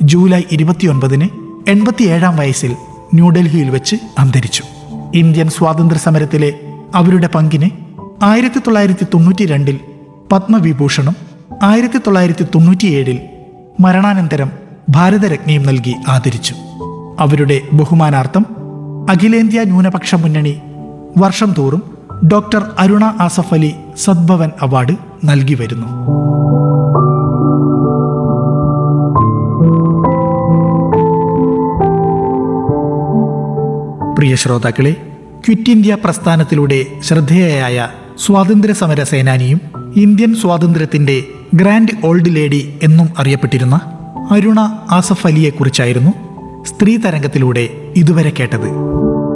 July ഇരുപത്തിയൊൻപതിന് എൺപത്തിയേഴാം വയസ്സിൽ ന്യൂഡൽഹിയിൽ വെച്ച് അന്തരിച്ചു ഇന്ത്യൻ സ്വാതന്ത്ര്യ സമരത്തിലെ അവരുടെ പങ്കിന് ആയിരത്തി തൊള്ളായിരത്തി തൊണ്ണൂറ്റി രണ്ടിൽ പത്മവിഭൂഷണും ആയിരത്തി തൊള്ളായിരത്തി തൊണ്ണൂറ്റിയേഴിൽ മരണാനന്തരം ഭാരതരത്നയും നൽകി ആദരിച്ചു അവരുടെ ബഹുമാനാർത്ഥം അഖിലേന്ത്യാ ന്യൂനപക്ഷ മുന്നണി വർഷം തോറും ഡോക്ടർ അരുണ ആസഫ് അലി സദ്ഭവൻ അവാർഡ് നൽകി വരുന്നു പ്രിയ ശ്രോതാക്കളെ ക്വിറ്റ് ഇന്ത്യ പ്രസ്ഥാനത്തിലൂടെ ശ്രദ്ധേയയായ സ്വാതന്ത്ര്യ സമര സേനാനിയും ഇന്ത്യൻ സ്വാതന്ത്ര്യത്തിന്റെ ഗ്രാൻഡ് ഓൾഡ് ലേഡി എന്നും അറിയപ്പെട്ടിരുന്ന അരുണ ആസഫ് അലിയെക്കുറിച്ചായിരുന്നു സ്ത്രീ തരംഗത്തിലൂടെ ഇതുവരെ കേട്ടത്